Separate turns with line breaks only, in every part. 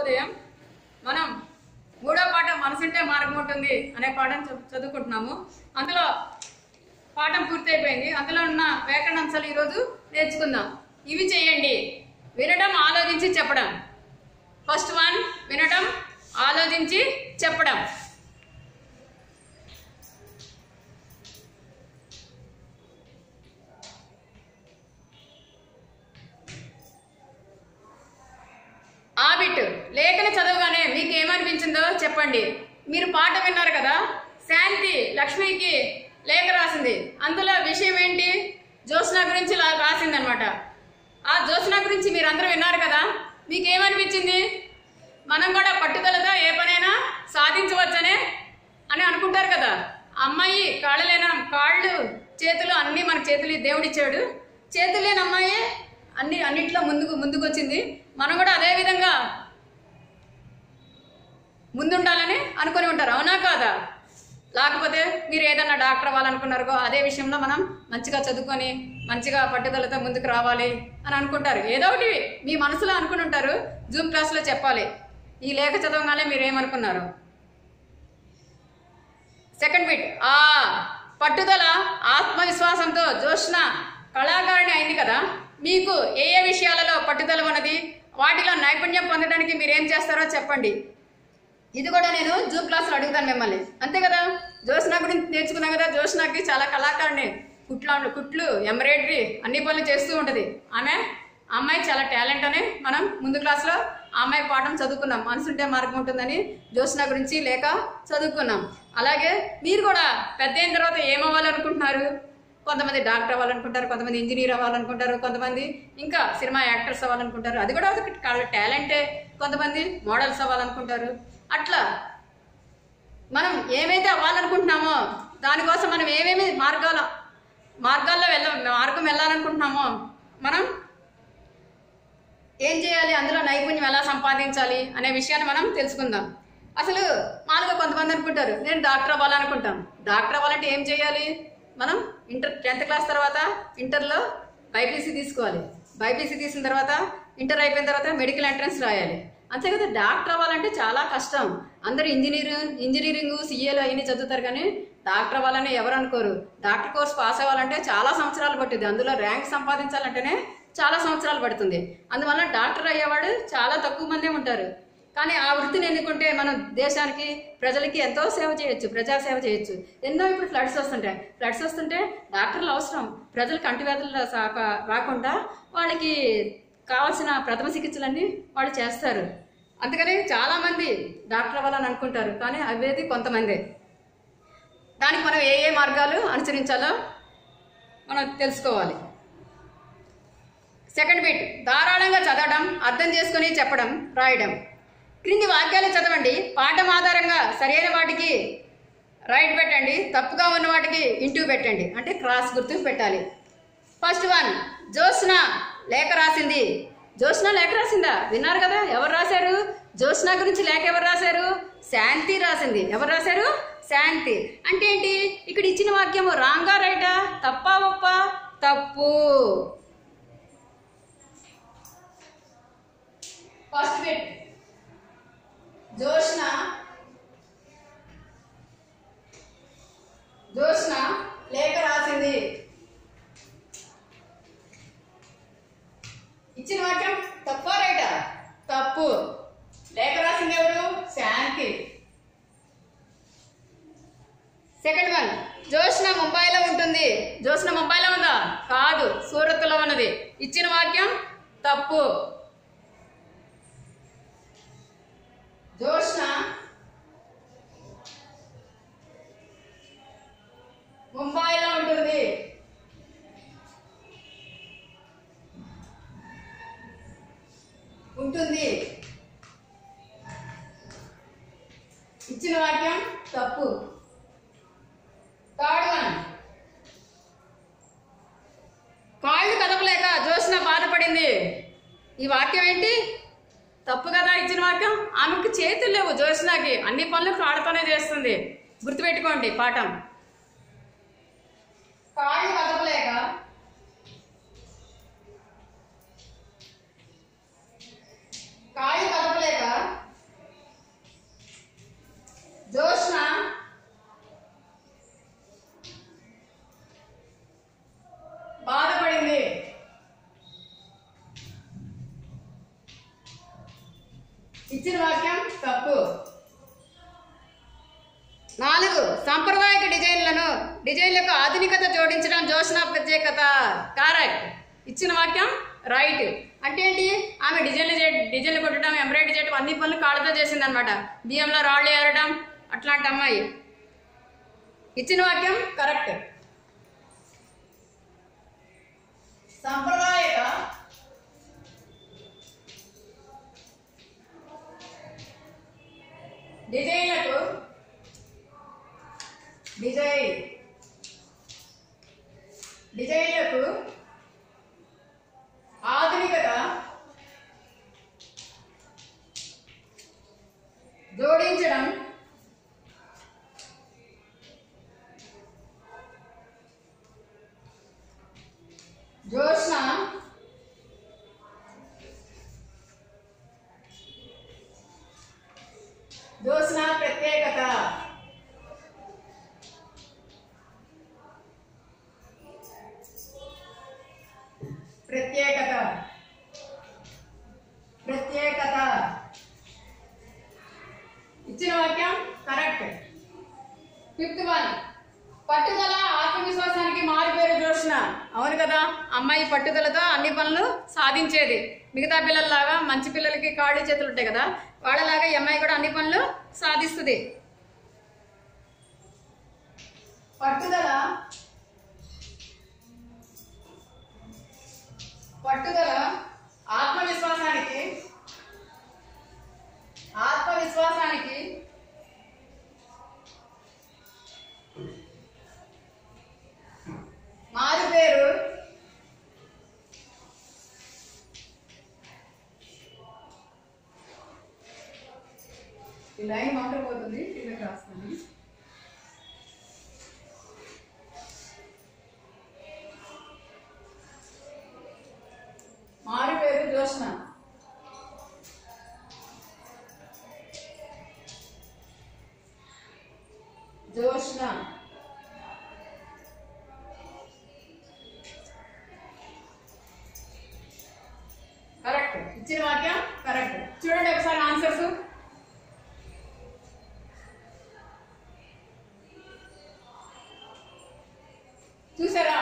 శుభోదయం మనం మూడో పాఠం మనసుంటే మార్గం ఉంటుంది అనే పాఠం చ- చదువుకుంటున్నాము అందులో పాఠం పూర్తయిపోయింది అందులో ఉన్న వ్యాకరణ అంశాలు ఈరోజు నేర్చుకుందాం ఇవి చేయండి వినడం ఆలోచించి చెప్పడం ఫస్ట్ వన్ వినడం ఆలోచించి చెప్పడం ఆబిట్ లేఖని చదవగానే మీకు ఏమనిపించిందో చెప్పండి మీరు పాట విన్నారు కదా శాంతి లక్ష్మికి లేఖ రాసింది అందులో విషయం ఏంటి జ్యోత్స్న గురించి లా- రాసిందనమాట ఆ జ్యోత్స్న గురించి మీరు అందరూ విన్నారు కదా మీకు ఏమనిపించింది మనం కూడా పట్టుదలతో ఏ పనైనా సాధించవచ్చనే అని అనుకుంటారు కదా అమ్మాయి కాళ్ళు లేన కాళ్ళు చేతులు అన్నీ మన చేతులు దేవుడిచ్చాడు చేతులు లేని అమ్మాయి అన్ని అన్నిట్లో ముందుకు ముందుకు వచ్చింది మనం కూడా అదే విధంగా ముందుండాలని అనుకొని ఉంటారు అవునా కాదా లేకపోతే మీరు ఏదన్నా డాక్టర్ అవ్వాలనుకున్నారో అదే విషయంలో మనం మంచిగా చదువుకొని మంచిగా పట్టుదలతో ముందుకు రావాలి అని అనుకుంటారు ఏదో ఒకటి మీ మనసులో అనుకుని ఉంటారు జూమ్ క్లాస్లో చెప్పాలి ఈ లేఖ చదవగానే మీరు ఏమనుకున్నారు సెకండ్ బిట్ ఆ పట్టుదల ఆత్మవిశ్వాసంతో జోష్న కళాకారిణి అయింది కదా మీకు ఏ ఏ విషయాలలో పట్టుదల ఉన్నది వాటిలో నైపుణ్యం పొందడానికి మీరు ఏం చేస్తారో చెప్పండి ఇది కూడా నేను జూమ్ క్లాస్లో అడుగుతాను మిమ్మల్ని అంతే కదా జోష్న గురించి నేర్చుకున్నాం కదా జోష్నకి చాలా కళాకారిణి కుట్లు కుట్లు ఎంబ్రాయిడరీ అన్ని పనులు చేస్తూ ఉంటుంది ఆమె ఆ అమ్మాయి చాలా టాలెంట్ అని మనం ముందు క్లాస్లో ఆ అమ్మాయి పాఠం చదువుకున్నాం మనసుంటే మార్గం ఉంటుందని జోష్న గురించి లేక చదువుకున్నాం అలాగే మీరు కూడా పెద్ద అయిన తర్వాత ఏమవ్వాలనుకుంటున్నారు కొంతమంది డాక్టర్ అవ్వాలనుకుంటారు కొంతమంది ఇంజనీర్ అవ్వాలనుకుంటారు కొంతమంది ఇంకా సినిమా యాక్టర్స్ అవ్వాలనుకుంటారు అది కూడా ఒక వాళ్ళ టాలెంటే కొంతమంది మోడల్స్ అవ్వాలనుకుంటారు అట్లా మనం ఏమైతే అవ్వాలనుకుంటున్నామో దానికోసం మనం ఏమేమి మార్గాల మార్గాల్లో వెళ్ళ మార్గం వెళ్ళాలనుకుంటున్నామో మనం ఏం చేయాలి అందులో నైపుణ్యం ఎలా సంపాదించాలి అనే విషయాన్ని మనం తెలుసుకుందాం అసలు మామూలుగా కొంతమంది అనుకుంటారు నేను డాక్టర్ అవ్వాలనుకుంటాం డాక్టర్ అవ్వాలంటే ఏం చేయాలి మనం ఇంటర్ టెన్త్ క్లాస్ తర్వాత ఇంటర్లో బైపీసీ తీసుకోవాలి బైపీసీ తీసిన తర్వాత ఇంటర్ అయిపోయిన తర్వాత మెడికల్ ఎంట్రన్స్ రాయాలి అంతే కదా డాక్టర్ అవ్వాలంటే చాలా కష్టం అందరూ ఇంజనీర్ ఇంజనీరింగ్ సిఏలు అవన్నీ చదువుతారు కానీ డాక్టర్ అవ్వాలని ఎవరు అనుకోరు డాక్టర్ కోర్స్ పాస్ అవ్వాలంటే చాలా సంవత్సరాలు పట్టుద్ది అందులో ర్యాంక్ సంపాదించాలంటేనే చాలా సంవత్సరాలు పడుతుంది అందువల్ల డాక్టర్ అయ్యేవాడు చాలా తక్కువ మందే ఉంటారు కానీ ఆ వృత్తిని ఎన్నుకుంటే మనం దేశానికి ప్రజలకి ఎంతో సేవ చేయొచ్చు ప్రజా సేవ చేయొచ్చు ఎన్నో ఇప్పుడు ఫ్లడ్స్ వస్తుంటాయి ఫ్లడ్స్ వస్తుంటే డాక్టర్లు అవసరం ప్రజలకు అంటువ్యాధులు సా- రాకుండా వాళ్ళకి కావాల్సిన ప్రథమ చికిత్సలన్నీ వాళ్ళు చేస్తారు అందుకని చాలా మంది డాక్టర్ అవ్వాలని అనుకుంటారు కానీ అవేది కొంతమంది దానికి మనం ఏ ఏ మార్గాలు అనుసరించాలో మనం తెలుసుకోవాలి సెకండ్ బిట్ ధారాళంగా చదవడం అర్థం చేసుకుని చెప్పడం రాయడం క్రింది వాక్యాలు చదవండి పాఠం ఆధారంగా సరైన వాటికి రైట్ పెట్టండి తప్పుగా ఉన్న వాటికి ఇంటూ పెట్టండి అంటే క్రాస్ గుర్తు పెట్టాలి ఫస్ట్ వన్ జ్యోత్స్న లేఖ రాసింది జ్యోత్స్న లేఖ రాసిందా విన్నారు కదా ఎవరు రాశారు జ్యోత్స్న గురించి లేఖ ఎవరు రాశారు శాంతి రాసింది ఎవరు రాశారు శాంతి అంటే ఏంటి ఇక్కడ ఇచ్చిన వాక్యము రాంగా రైటా తప్పా ఒప్ప తప్పు ఫస్ట్ బిట్ జోష్న జోష్న లేఖ రాసింది ఇచ్చిన వాక్యం తప్పా రైటా తప్పు లేఖ రాసింది ఎవరు శాంతి సెకండ్ వన్ జోష్న ముంబైలో ఉంటుంది జోష్న ముంబైలో ఉందా కాదు సూరత్లో ఉన్నది ఇచ్చిన వాక్యం తప్పు జోష్న ముంబైలో ఉంటుంది ఉంటుంది ఇచ్చిన వాక్యం తప్పు థర్డ్ వన్ కాళ్ళు కదపలేక జోష్న బాధపడింది ఈ వాక్యం ఏంటి తప్పు కదా ఇచ్చిన వాక్యం ఆమెకు చేతులు లేవు జోష్నాకి అన్ని పనులు కాళ్ళతోనే చేస్తుంది గుర్తుపెట్టుకోండి పాఠం కాళ్ళు కదపలేక కాళ్ళు కదపలేక ఇచ్చిన వాక్యం తప్పు నాలుగు సాంప్రదాయక డిజైన్లను డిజైన్లకు ఆధునికత జోడించడం జోష్న ప్రత్యేకత కరెక్ట్ ఇచ్చిన వాక్యం రైట్ అంటే ఏంటి ఆమె డిజైన్లు చే డిజైన్లు కొట్టడం ఎంబ్రాయిడరీ చేయడం అన్ని పనులు కాళ్ళతో చేసింది అనమాట బియ్యంలో రాళ్ళు ఏరడం అట్లాంటి అమ్మాయి ఇచ్చిన వాక్యం కరెక్ట్ సాంప్రదాయక డిజైన్లకు డిజైన్ డిజైన్లకు ఆధునికత జోడించడం జోష్న జోష్న ప్రత్యేకత ప్రత్యేకత ప్రత్యేకత ఇచ్చిన వాక్యం కరెక్ట్ ఫిఫ్త్ వన్ పట్టుదల ఆత్మవిశ్వాసానికి మారిపేరు జోష్న అవును కదా అమ్మాయి పట్టుదలతో అన్ని పనులు సాధించేది మిగతా పిల్లల్లాగా మంచి పిల్లలకి కాళ్ళు చేతులు ఉంటాయి కదా వాళ్ళలాగా ఈ అమ్మాయి కూడా అన్ని పనులు సాధిస్తుంది పట్టుదల పట్టుదల ఆత్మవిశ్వాసానికి ఆత్మవిశ్వాసానికి మారు పేరు ఈ లైన్ మాత్రం పోతుంది కిందకి రాస్తాను మారు పేరు జోష్న జోష్న కరెక్ట్ ఇచ్చిన వాక్యం కరెక్ట్ చూడండి ఒకసారి ఆన్సర్స్ చూసారా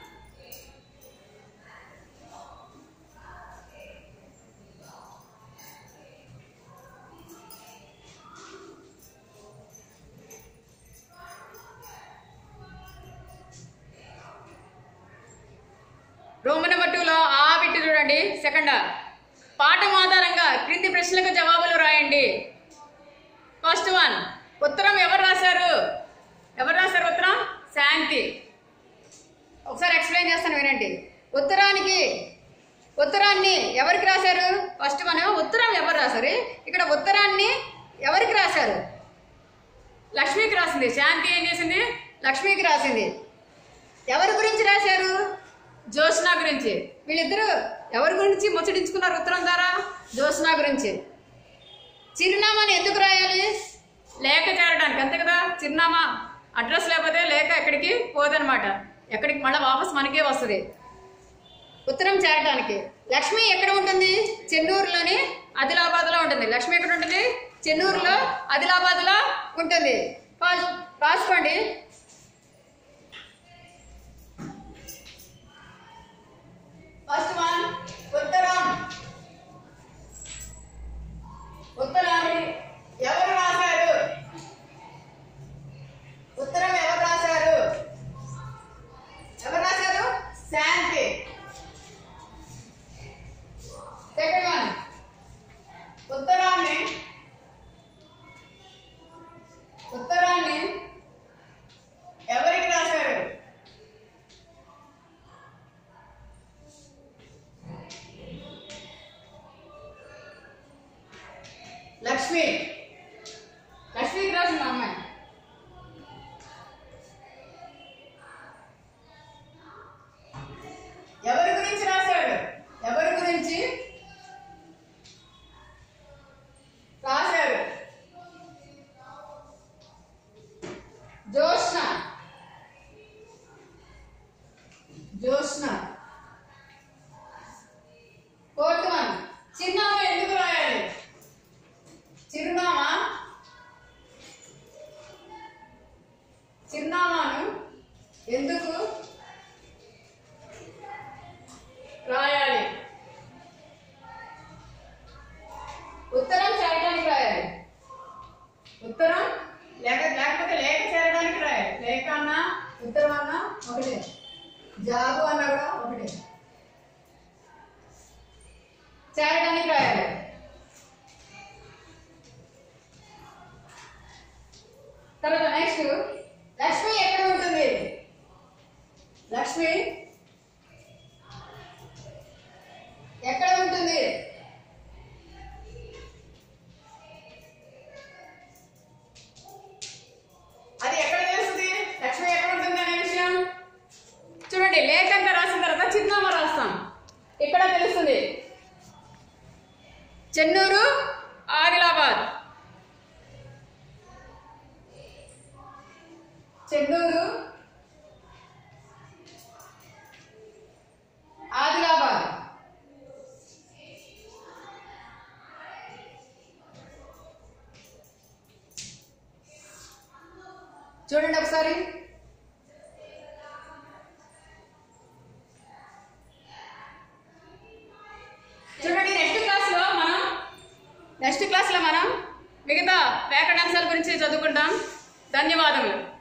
రోమన్ నెంబర్ టూలో ఆ బిట్టు చూడండి సెకండ్ పాఠం ఆధారంగా క్రింది ప్రశ్నలకు జవాబులు రాయండి ఫస్ట్ వన్ ఉత్తరం ఎవరు రాశారు ఎవరు రాశారు ఉత్తరం శాంతి ఒకసారి ఎక్స్ప్లెయిన్ చేస్తాను వినండి ఉత్తరానికి ఉత్తరాన్ని ఎవరికి రాశారు ఫస్ట్ మనం ఉత్తరం ఎవరు రాశారు ఇక్కడ ఉత్తరాన్ని ఎవరికి రాశారు లక్ష్మికి రాసింది శాంతి ఏం చేసింది లక్ష్మికి రాసింది ఎవరి గురించి రాశారు జ్యోత్స్న గురించి వీళ్ళిద్దరూ ఎవరి గురించి ముచ్చటించుకున్నారు ఉత్తరం ద్వారా జ్యోత్స్న గురించి చిరునామాని ఎందుకు రాయాలి లేఖ చేరడానికి అంతే కదా చిరునామా అడ్రస్ లేకపోతే లేఖ ఎక్కడికి పోదనమాట ఎక్కడికి మళ్ళీ వాపస్ మనకే వస్తుంది ఉత్తరం చేరడానికి లక్ష్మి ఎక్కడ ఉంటుంది చెన్నూరులోని ఆదిలాబాద్లో ఉంటుంది లక్ష్మి ఎక్కడ ఉంటుంది చెన్నూరులో ఆదిలాబాద్లో ఉంటుంది ఫస్ట్ రాసుకోండి ఫస్ట్ వన్ ఉత్తరం ఉత్తరాన్ని ఎవరు రాశారు ఉత్తరం ఎవరు రాశారు ఎవరు రాశారు శాంతి సెకండ్ వన్ ఉత్తరాన్ని ఉత్తరాన్ని ఎవరికి రాశారు లక్ష్మి లక్ష్మికి రాసిన అమ్మాయి ఎవరి గురించి రాశాడు ఎవరి గురించి రాశారు జోష్న జోష్న ఫోర్త్ వన్ చిన్నామ ఎందుకు రాయాలి జాబు అన్నా కూడా ఒకటే చేరడానికి రాయాలి తర్వాత నెక్స్ట్ లక్ష్మి ఎక్కడ ఉంటుంది లక్ష్మి ఎక్కడ ఉంటుంది అది ఎక్కడ తెలుస్తుంది లక్ష్మి ఎక్కడ ఉంటుంది అనే విషయం చూడండి లేఖంతా రాసిన తర్వాత చిరునామా రాస్తాం ఇక్కడ తెలుస్తుంది చెన్నూరు ఆదిలాబాద్ చెన్నూరు ఆదిలాబాద్ చూడండి ఒకసారి చూడండి నెక్స్ట్ క్లాస్లో మనం నెక్స్ట్ క్లాస్లో మనం మిగతా వ్యాకరణాంశాల గురించి చదువుకుంటాం ధన్యవాదములు